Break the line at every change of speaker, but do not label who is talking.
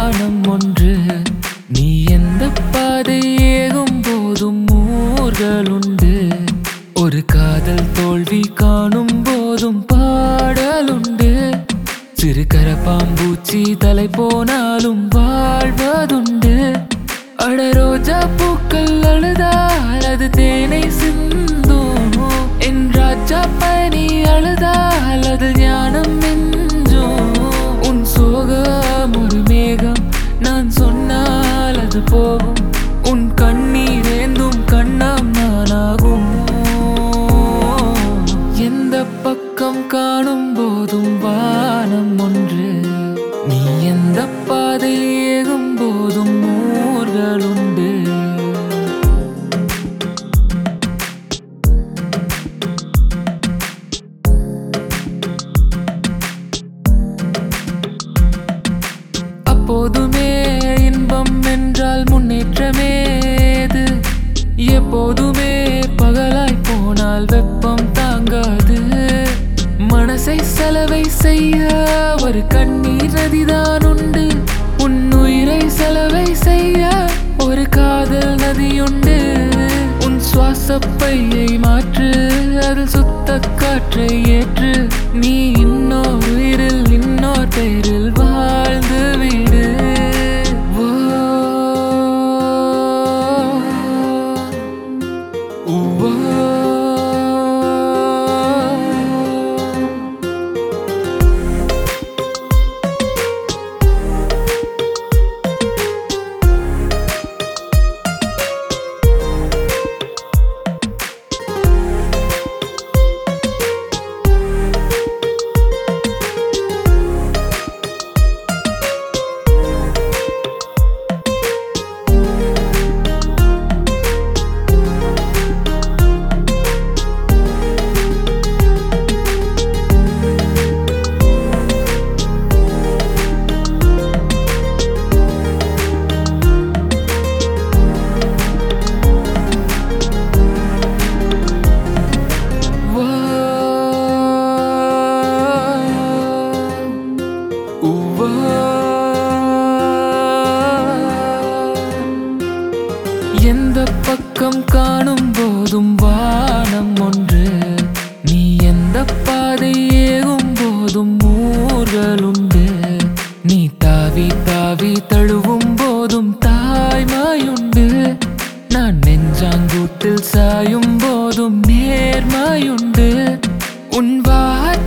வானம் ஒன்று நீ எந்த பாதை ஏகும் போதும் ஊர்களுண்டு ஒரு காதல் தோல்வி காணும் போதும் பாடலுண்டு சிறு கரப்பாம்பூச்சி தலை போனாலும் வாழ்வதுண்டு அட ரோஜா பூக்கள் அழுதால் அது தேனை சிந்தும் என் ராஜா பனி அழுதால் அது ஞானம் மிஞ்சும் உன் சோகம் ஒரு மேகம் நான் சொன்னால் அது போகும் உன் கண்ணீர் ஏந்தும் கண்ணம் நானாகும் எந்த பக்கம் காணும் போதும் வானம் ஒன்று நீ எந்த பாதை ஏகும் போதும் ஊர்களுண்டு அப்போதுமே இன்பம் என்றால் முன்னேற்றமே இது எப்போதுமே பகலாய் போனால் வெப்பம் தாங்காது மனசை செலவை செய்ய ஒரு கண்ணீர் நதிதான் உண்டு உன் உயிரை செலவை செய்ய ஒரு காதல் நதியுண்டு உன் சுவாச பையை மாற்று அதில் சுத்த காற்றை ஏற்று நீ இன்னொரு உயிரில் இன்னொரு பெயரில் வாழ்ந்து விடு ஓ, உவ்வோ. ஓ, உவ்வோ. எந்த பக்கம் காணும் போதும் வானம் ஒன்று நீ எந்த பாதை ஏகும் போதும் ஊர்களுண்டு நீ தாவி தாவி தழுவும் போதும் தாய்மாயுண்டு நான் நெஞ்சாங்கூட்டில் சாயும் போதும் நேர்மாயுண்டு உன் வார்